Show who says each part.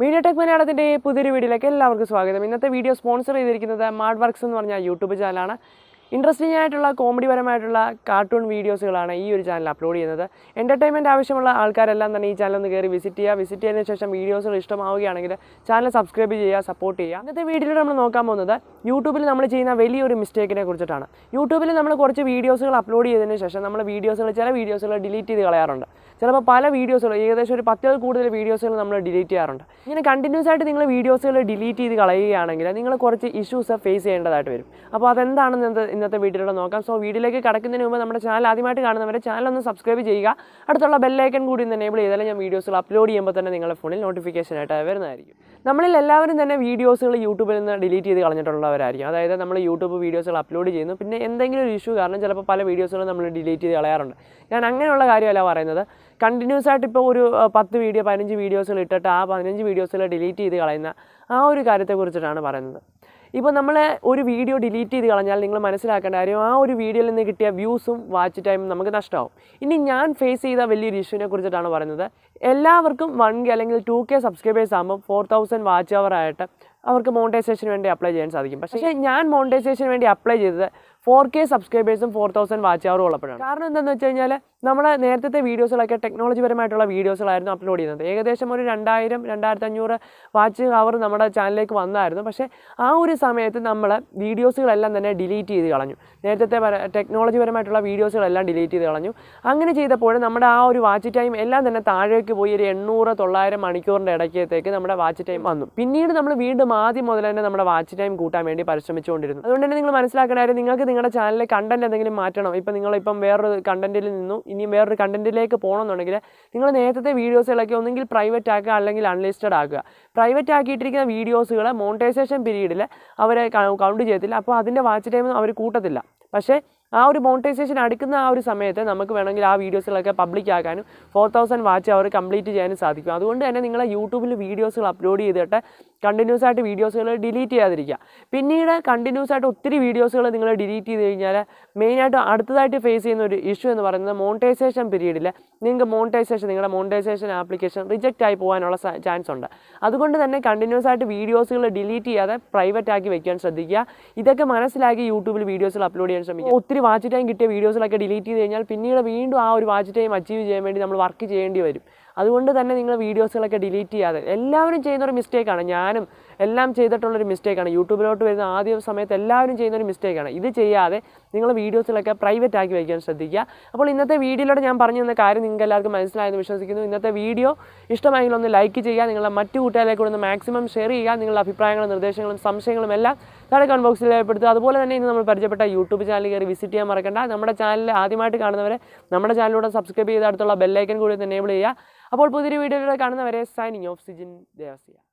Speaker 1: media tech മലയാളത്തിൻ്റെ പുതിയൊരു വീഡിയോയിലേക്ക് എല്ലാവർക്കും സ്വാഗതം ഇന്നത്തെ വീഡിയോ സ്പോൺസർ ചെയ്തിരിക്കുന്നത് മാഡ് വർക്ക്സ് എന്ന് പറഞ്ഞ യൂട്യൂബ് ചാനലാണ് ഇൻട്രസ്റ്റിംഗ് ആയിട്ടുള്ള കോമഡി പരമായിട്ടുള്ള കാർട്ടൂൺ വീഡിയോസുകളാണ് ഈ ഒരു ചാനൽ അപ്ലോഡ് ചെയ്യുന്നത് എൻ്റർടൈൻമെൻറ്റ് ആവശ്യമുള്ള ആൾക്കാരെല്ലാം തന്നെ ഈ ചാനൽ ഒന്ന് കയറി വിസിറ്റ് ചെയ്യുക വിസിറ്റ് ചെയ്തതിന് ശേഷം വീഡിയോസുകൾ ഇഷ്ടമാവുകയാണെങ്കിൽ ചാനൽ സബ്സ്ക്രൈബ് ചെയ്യുക സപ്പോർട്ട് ചെയ്യുക ഇന്നത്തെ വീഡിയോയിൽ നമ്മൾ നോക്കാൻ പോകുന്നത് യൂട്യൂബിൽ നമ്മൾ ചെയ്യുന്ന വലിയൊരു മിസ്റ്റേക്കിനെ കുറിച്ചിട്ടാണ് യൂട്യൂബിൽ നമ്മൾ കുറച്ച് വീഡിയോസുകൾ അപ്ലോഡ് ചെയ്തതിന് ശേഷം നമ്മൾ വീഡിയോസുകൾ ചില വീഡിയോസുകൾ ഡിലീറ്റ് ചെയ്ത് കളയാറുണ്ട് ചിലപ്പോൾ പല വീഡിയോസുകൾ ഏകദേശം ഒരു പത്തിൽ കൂടുതൽ വീഡിയോസുകൾ നമ്മൾ ഡിലീറ്റ് ചെയ്യാറുണ്ട് ഇങ്ങനെ കണ്ടിന്യൂസ് ആയിട്ട് നിങ്ങൾ വീഡിയോസുകൾ ഡിലീറ്റ് ചെയ്ത് കളയുകയാണെങ്കിൽ നിങ്ങൾ കുറച്ച് ഇഷ്യൂസ് ഫേസ് ചെയ്യേണ്ടതായിട്ട് വരും അപ്പോൾ അതെന്താണെന്ന് ഇന്നത്തെ ഇന്നത്തെ വീഡിയോയിലൂടെ നോക്കാം സോ വീഡിയോയിലേക്ക് കടക്കുന്നതിന് മുമ്പ് നമ്മുടെ ചാനൽ ആദ്യമായിട്ട് കാണുന്നവരെ ചാനൽ ഒന്ന് സബ്സ്ക്രൈബ് ചെയ്യുക അടുത്തുള്ള ബെല്ലൈക്കൻ കൂടി ഒന്ന് എനേബിൾ ചെയ്താൽ ഞാൻ വീഡിയോസുകൾ അപ്ലോഡ് ചെയ്യുമ്പോൾ തന്നെ നിങ്ങളുടെ ഫോണിൽ നോട്ടിഫിക്കേഷൻ ആയിട്ട് വരുന്നതായിരിക്കും നമ്മളിൽ എല്ലാവരും തന്നെ വീഡിയോസുകൾ യൂട്യൂബിൽ നിന്ന് ഡിലീറ്റ് ചെയ്ത് കളഞ്ഞിട്ടുള്ളവരായിരിക്കും അതായത് നമ്മൾ യൂട്യൂബ് വീഡിയോസുകൾ അപ്ലോഡ് ചെയ്യുന്നു പിന്നെ എന്തെങ്കിലും ഒരു ഇഷ്യൂ കാരണം ചിലപ്പോൾ പല വീഡിയോസുകളും നമ്മൾ ഡിലീറ്റ് ചെയ്ത് കളയാറുണ്ട് ഞാൻ അങ്ങനെയുള്ള കാര്യമല്ല പറയുന്നത് കണ്ടിന്യൂസ് ആയിട്ട് ഇപ്പോൾ ഒരു അഹ്, പത്ത് വീഡിയോ പതിനഞ്ച് വീഡിയോസുകൾ ഇട്ടിട്ട് ആ പതിനഞ്ച് വീഡിയോസുകൾ ഡിലീറ്റ് ചെയ്ത് കളയുന്ന ആ ഒരു കാര്യത്തെക്കുറിച്ചിട്ടാണ് പറയുന്നത് ഇപ്പോൾ നമ്മൾ ഒരു വീഡിയോ ഡിലീറ്റ് ചെയ്ത് കളഞ്ഞാൽ നിങ്ങൾ മനസ്സിലാക്കേണ്ട കാര്യം ആ ഒരു വീഡിയോയിൽ നിന്ന് കിട്ടിയ വ്യൂസും വാച്ച് ടൈമും നമുക്ക് നഷ്ടമാവും ഇനി ഞാൻ ഫേസ് ചെയ്ത വലിയൊരു ഇഷ്യൂവിനെ കുറിച്ചിട്ടാണ് പറയുന്നത് എല്ലാവർക്കും വൺ കെ അല്ലെങ്കിൽ ടു കെ സബ്സ്ക്രൈബേഴ്സ് ആകുമ്പോൾ ഫോർ തൗസൻഡ് വാച്ച് അവർ ആയിട്ട് അവർക്ക് മോണിറ്റൈസേഷന് വേണ്ടി അപ്ലൈ ചെയ്യാൻ സാധിക്കും പക്ഷേ ഞാൻ മോണിറ്റൈസേഷന് വേണ്ടി അപ്ലൈ ചെയ്തത് ഫോർ കെ സബ്സ്ക്രൈബേഴ്സും ഫോർ തൗസൻഡ് വാച്ച് അവറും ഉള്ളപ്പോഴാണ് കാരണം എന്താണെന്ന് വെച്ച് കഴിഞ്ഞാൽ നമ്മുടെ നേരത്തെ വീഡിയോസുകളൊക്കെ ടെക്നോളജി പരമായിട്ടുള്ള വീഡിയോസുകളായിരുന്നു അപ്ലോഡ് ചെയ്യുന്നത് ഏകദേശം ഒരു രണ്ടായിരം രണ്ടായിരത്തി അഞ്ഞൂറ് വാച്ച് അവർ നമ്മുടെ ചാനലിലേക്ക് വന്നായിരുന്നു പക്ഷേ ആ ഒരു സമയത്ത് നമ്മൾ വീഡിയോസുകളെല്ലാം തന്നെ ഡിലീറ്റ് ചെയ്ത് കളഞ്ഞു നേരത്തെ ടെക്നോളജി പരമായിട്ടുള്ള വീഡിയോസുകളെല്ലാം ഡിലീറ്റ് ചെയ്ത് കളഞ്ഞു അങ്ങനെ ചെയ്തപ്പോൾ നമ്മുടെ ആ ഒരു വാച്ച് ടൈം എല്ലാം തന്നെ താഴേക്ക് പോയി ഒരു എണ്ണൂറ് തൊള്ളായിരം മണിക്കൂറിൻ്റെ ഇടയ്ക്കത്തേക്ക് നമ്മുടെ വാച്ച് ടൈം വന്നു പിന്നീട് നമ്മൾ വീണ്ടും ആദ്യം മുതൽ തന്നെ നമ്മുടെ വാച്ച് ടൈം കൂട്ടാൻ വേണ്ടി പരിശ്രമിച്ചുകൊണ്ടിരുന്നു അതുകൊണ്ട് തന്നെ നിങ്ങൾ മനസ്സിലാക്കേണ്ട കാര്യം നിങ്ങൾക്ക് നിങ്ങളുടെ ചാനലിലെ കണ്ടന്റ് എന്തെങ്കിലും മാറ്റണം ഇപ്പം നിങ്ങളിപ്പം വേറൊരു കണ്ടന്റിൽ നിന്നും ഇനിയും വേറൊരു കണ്ടന്റിലേക്ക് പോകണമെന്നുണ്ടെങ്കിൽ നിങ്ങൾ നേരത്തെ വീഡിയോസുകളൊക്കെ ഒന്നെങ്കിൽ പ്രൈവറ്റ് ആക്കുക അല്ലെങ്കിൽ അൺലിസ്റ്റഡ് ആക്കുക പ്രൈവറ്റ് ആക്കിയിട്ടിരിക്കുന്ന വീഡിയോസുകൾ മോണിറ്റൈസേഷൻ പീരീഡിൽ അവരെ കൗണ്ട് ചെയ്യത്തില്ല അപ്പോൾ അതിൻ്റെ വാച്ച് ടൈം അവർ കൂട്ടത്തില്ല പക്ഷേ ആ ഒരു മോണിറ്റൈസേഷൻ അടുക്കുന്ന ആ ഒരു സമയത്ത് നമുക്ക് വേണമെങ്കിൽ ആ വീഡിയോസുകളൊക്കെ പബ്ലിക് ആക്കാനും four thousand watch hour complete ചെയ്യാനും സാധിക്കും അതുകൊണ്ട് തന്നെ നിങ്ങൾ യൂട്യൂബിൽ വീഡിയോസുകൾ അപ്ലോഡ് ചെയ്തിട്ട് കണ്ടിന്യൂസ് ആയിട്ട് വീഡിയോസുകൾ ഡിലീറ്റ് ചെയ്യാതിരിക്കുക പിന്നീട് കണ്ടിന്യൂസ് ആയിട്ട് ഒത്തിരി വീഡിയോസുകൾ നിങ്ങൾ ഡിലീറ്റ് ചെയ്ത് കഴിഞ്ഞാൽ മെയിനായിട്ട് അടുത്തതായിട്ട് ഫേസ് ചെയ്യുന്ന ഒരു ഇഷ്യൂ എന്ന് പറയുന്നത് മോണിറ്റൈസേഷൻ പീരീഡിൽ നിങ്ങൾക്ക് മോണിറ്റൈസേഷൻ നിങ്ങളുടെ മോണിറ്റൈസേഷൻ ആപ്ലിക്കേഷൻ റിജക്റ്റ് ആയി പോകാനുള്ള ചാൻസ് ഉണ്ട് അതുകൊണ്ട് തന്നെ കണ്ടിന്യൂസ് ആയിട്ട് വീഡിയോസുകൾ ഡിലീറ്റ് ചെയ്യാതെ പ്രൈവറ്റ് ആക്കി വെക്കാൻ ശ്രദ്ധിക്കുക ഇതൊക്കെ മനസ്സിലാക്കി യൂട്യൂബിൽ വീഡിയോസുകൾ അപ്ലോഡ് ചെയ്യാൻ ശ്രമിക്കുക ഒത്തിരി വാച്ച് ടൈം കിട്ടിയ വീഡിയോസിലൊക്കെ ഡിലീറ്റ് ചെയ്ത് കഴിഞ്ഞാൽ പിന്നീട് വീണ്ടും ആ ഒരു വാച്ച് ടൈം അച്ചീവ് ചെയ്യാൻ വേണ്ടി നമ്മൾ വർക്ക് ചെയ്യേണ്ടി വരും അതുകൊണ്ട് തന്നെ നിങ്ങൾ വീഡിയോസുകളൊക്കെ ഡിലീറ്റ് ചെയ്യാതെ എല്ലാവരും ചെയ്യുന്ന ഒരു മിസ്റ്റേക്കാണ് ഞാനും എല്ലാം ചെയ്തിട്ടുള്ളൊരു മിസ്റ്റേക്കാണ് യൂട്യൂബിലോട്ട് വരുന്ന ആദ്യ സമയത്ത് എല്ലാവരും ചെയ്യുന്ന ഒരു മിസ്റ്റേക്കാണ് ഇത് ചെയ്യാതെ നിങ്ങൾ വീഡിയോസിലൊക്കെ പ്രൈവറ്റ് ആക്കി വയ്ക്കാൻ ശ്രദ്ധിക്കുക അപ്പോൾ ഇന്നത്തെ വീഡിയോയിലൂടെ ഞാൻ പറഞ്ഞു തന്ന കാര്യം നിങ്ങൾക്ക് എല്ലാവർക്കും മനസ്സിലായെന്ന് വിശ്വസിക്കുന്നു ഇന്നത്തെ വീഡിയോ ഇഷ്ടമായെങ്കിൽ ഒന്ന് ലൈക്ക് ചെയ്യുക നിങ്ങളുടെ മറ്റു കൂട്ടുകാരിലേക്ക് ഒന്ന് മാക്സിമം ഷെയർ ചെയ്യുക നിങ്ങളുടെ അഭിപ്രായങ്ങളും നിർദ്ദേശങ്ങളും സംശയങ്ങളും എല്ലാം താഴെ കമന്റ് ബോക്സിൽ രേഖപ്പെടുത്തുക അതുപോലെ തന്നെ ഇന്ന് നമ്മൾ പരിചയപ്പെട്ട യൂട്യൂബ് ചാനൽ കയറി വിസിറ്റ് ചെയ്യാൻ മറക്കണ്ട നമ്മുടെ ചാനൽ ആദ്യമായിട്ട് കാണുന്നവരെ നമ്മുടെ ചാനലിലൂടെ സബ്സ്ക്രൈബ് ചെയ്ത് അടുത്തുള്ള ബെല്ലൈക്കൻ കൂടി ഒന്ന് എനേബിൾ ചെയ്യുക അപ്പോൾ പുതിയൊരു വീഡിയോയിലൂടെ കാണുന്നവരെ സൈനിങ് ഓഫ് സിജിൻ ദേവസിയ